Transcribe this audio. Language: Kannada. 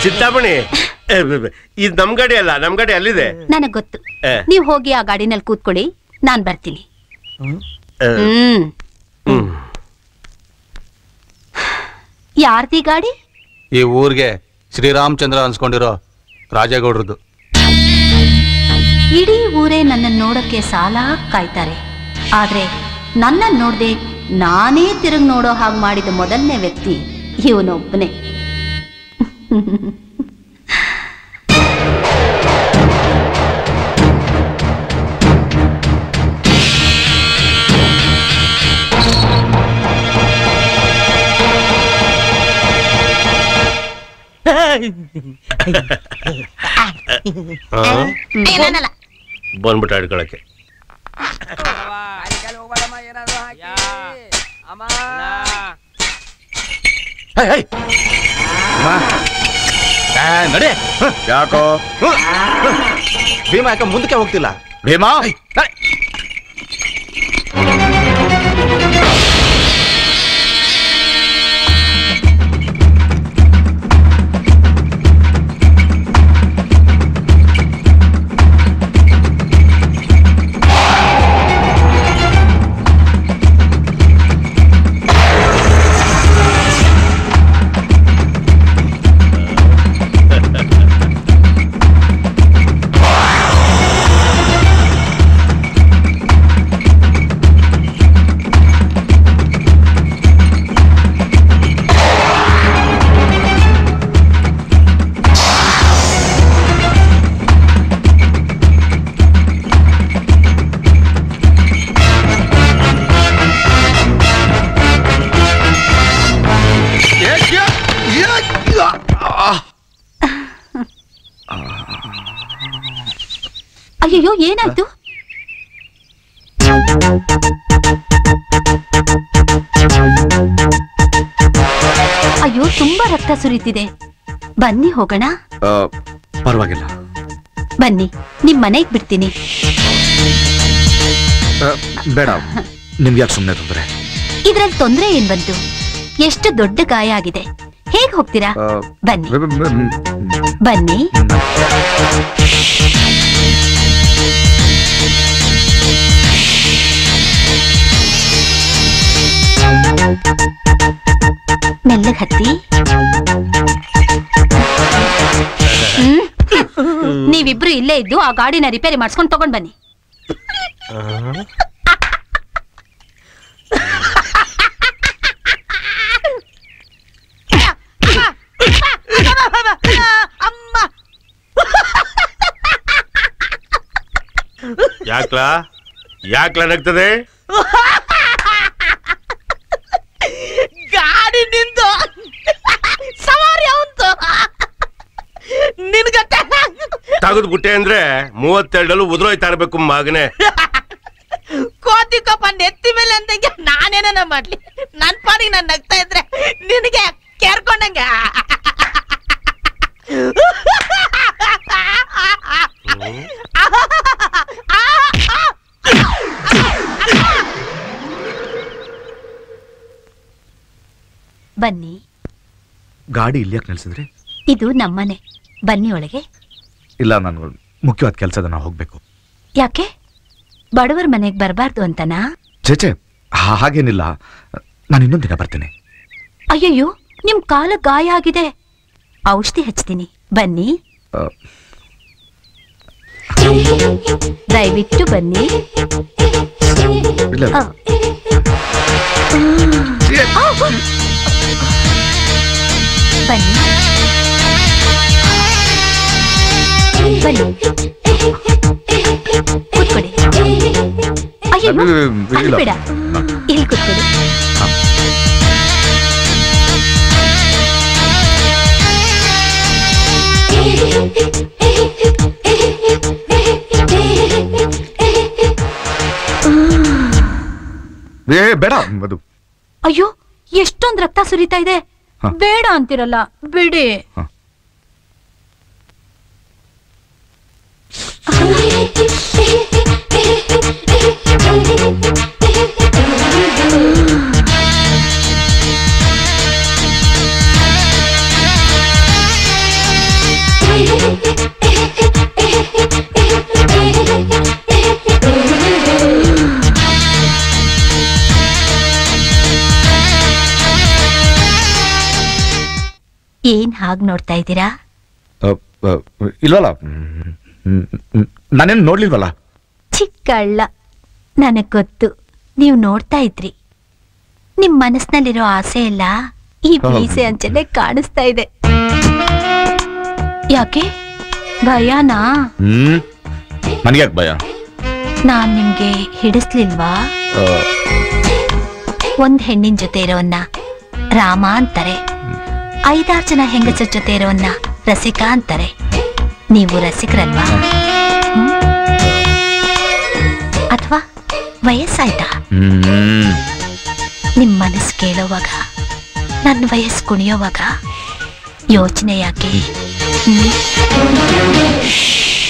ಚಿಂತಾಮಣಿ ಏ, ಬ- ಬ- ಇದು ನಮ್ ಗಾಡಿ ಅಲ್ಲ ನಮ್ ಗಾಡಿ ಅಲ್ಲಿದೆ ನನಗ್ ಗೊತ್ತು ಏ. ನೀವ್ ಹೋಗಿ ಆ ಗಾಡಿನಲ್ಲಿ ಕೂತ್ಕೊಳ್ಳಿ ನಾನ್ ಬರ್ತೀನಿ ಏ, ಹ್ಮ್ ಹ್ಮ್. ಯಾರ್ದಿ ಗಾಡಿ ಈ ಊರಿಗೆ ಶ್ರೀರಾಮಚಂದ್ರ ಅನ್ಸ್ಕೊಂಡಿರೋ ರಾಜೇಗೌಡ್ರದ್ದು ಇಡೀ ಊರೇ ನನ್ನ ನೋಡಕ್ಕೆ ಸಾಲ ಕಾಯ್ತಾರೆ ಆದ್ರೆ ನನ್ನ ನೋಡ್ದೆ ನಾನೇ ತಿರುಗ್ ನೋಡೋ ಹಾಗೆ ಮಾಡಿದ ಮೊದಲನೇ ವ್ಯಕ್ತಿ ಇವನೊಬ್ಬನೇ ಹಾ? ಬಂದ್ಬಿಟ್ಟು ಆಡ್ಕೊಳಕ್ಕೆ ನಡೆ ಯಾಕೋ ಭೀಮಾ ಯಾಕೆ ಮುಂದಕ್ಕೆ ಹೋಗ್ತಿಲ್ಲ ಭೀಮಾ ಅಯ್ಯಯ್ಯೋ ಏನಾಯ್ತು ಅಯ್ಯೋ ತುಂಬಾ ರಕ್ತ ಸುರಿತಿದೆ ಬನ್ನಿ ಹೋಗೋಣ ಆ, ಪರವಾಗಿಲ್ಲ ಬನ್ನಿ ನಿಮ್ ಮನೆಗ್ ಬಿಡ್ತೀನಿ ಆ, ಬೇಡ ನಿಮ್ಗೆ ಯಾಕೆ ಸುಮ್ಮನೆ ತೊಂದರೆ ಇದ್ರಲ್ಲಿ ತೊಂದ್ರೆ ಏನ್ ಬಂತು ಎಷ್ಟು ದೊಡ್ಡ ಗಾಯ ಆಗಿದೆ ಹೇಗ್ ಹೋಗ್ತೀರಾ ಬನ್ನಿ ಬನ್ನಿ ಮೆಲ್ಲಗ್ ಹತ್ತಿ ಹ್ಮ್. ನೀವಿಬ್ರು ಇಲ್ಲೇ ಇದ್ದು ಆ ಗಾಡಿನ ರಿಪೇರಿ ಮಾಡ್ಸ್ಕೊಂಡ್ ತಗೊಂಡ್ ಬನ್ನಿ ಯಾಕ್ಲಾ ಯಾಕ್ಲಾ ನಗ್ತದೆ ಗಾಡಿ ನಿಂದು ಸವಾರಿ ಅವಂತು ನಿನ್ಗ ತೆಗೆದು ಬಿಟ್ಟೆ ಅಂದ್ರೆ ಮೂವತ್ತೆರಡಲ್ಲೂ ಉದುರೋಯ್ತಾ ಇರ್ಬೇಕು ಮಗನೇ ಕೋತಿ ಕೋಪ ನೆತ್ತಿ ಮೇಲೆ ಅಂದಂಗೆ ನಾನೇನ ಮಾಡ್ಲಿ ನನ್ ಪಾಡಿಗೆ ನಾನು ನಗ್ತಾ ಇದ್ರೆ ನಿನಗೆ ಕೇರ್ಕೊಂಡಂಗೆ ಬನ್ನಿ ಗಾಡಿ ಇಲ್ಲಿ ಯಾಕೆ ನಿಲ್ಸಿದ್ರಿ ಇದು ನಮ್ಮನೆ ಬನ್ನಿ ಒಳಗೆ ಇಲ್ಲ ನಾನು ಮುಖ್ಯವಾದ ಕೆಲಸದ ನಾವು ಹೋಗ್ಬೇಕು ಯಾಕೆ ಬಡವರ ಮನೆಗ್ ಬರಬಾರ್ದು ಅಂತನಾ ಚೇಚೆ ಹಾ- ಹಾಗೇನಿಲ್ಲ ನಾನು ಇನ್ನೊಂದು ದಿನ ಬರ್ತೀನಿ ಅಯ್ಯಯ್ಯೋ ನಿಮ್ ಕಾಲ ಗಾಯ ಆಗಿದೆ ಔಷಧಿ ಹಚ್ತೀನಿ ಬನ್ನಿ ಆ, ದಯವಿಟ್ಟು ಬನ್ನಿ ಇಲ್ಲ ಆ. ಆ, ಆ. ಬನ್ನಿ ಬನ್ನಿ ಕೂತ್ಕೊಡಿ ಅಯ್ಯೋ ಇಲ್ಲ. ಬೇಡ ಇಲ್ಲಿ ಕೂತ್ಕೊಡಿ ಏ ಬೇಡ ಅದು ಅಯ್ಯೋ ಎಷ್ಟೊಂದ್ ರಕ್ತ ಸುರಿತಾ ಇದೆ ಹ. ಬೇಡ ಅಂತಿರಲ್ಲ ಬಿಡಿ ಏನ್ ಹಾಗ್ ನೋಡ್ತಾ ಇದ್ದೀರಾ ಅ, ಅ, ಇಲ್ವಲ್ಲ ಹ್ಮ್, ಹ್ಮ್, ಹ್ಮ್. ನಾನೇನು ನೋಡ್ಲಿಲ್ವಲ್ಲ ಚಿಕ್ಕಳ್ಳ ನನಗ್ ಗೊತ್ತು ನೀವು ನೋಡ್ತಾ ಇದ್ರಿ ನಿಮ್ ಮನಸ್ನಲ್ಲಿರೋ ಆಸೆ ಎಲ್ಲ ಈ ಮೀಸೆ ಅಂಚನೆ ಕಾಣಿಸ್ತಾ ಇದೆ ಯಾಕೆ ಭಯನಾ ಹ್ಮ್ ನನಗ್ಯಾಕೆ ಭಯ ನಾನ್ ನಿಮ್ಗೆ ಹಿಡಿಸ್ಲಿಲ್ವಾ ಅ, ಒಂದ್ ಹೆಣ್ಣಿನ ಜೊತೆ ಇರೋನ್ನ ರಾಮ ಅಂತಾರೆ ಐದಾರು ಜನ ಹೆಂಗಸರ ಜೊತೆ ಇರೋನ್ನ ರಸಿಕ ಅಂತಾರೆ ನೀವು ರಸಿಕರಲ್ವಾ ಅಥವಾ ವಯಸ್ಸಾಯ್ತಾ ಹ್ಮ್ ನಿಮ್ ಮನಸ್ಸು ಕೇಳೋವಾಗ ನನ್ನ ವಯಸ್ಸು ಕುಣಿಯೋವಾಗ ಯೋಚನೆ ಯಾಕೆ ಹ್ಮ್?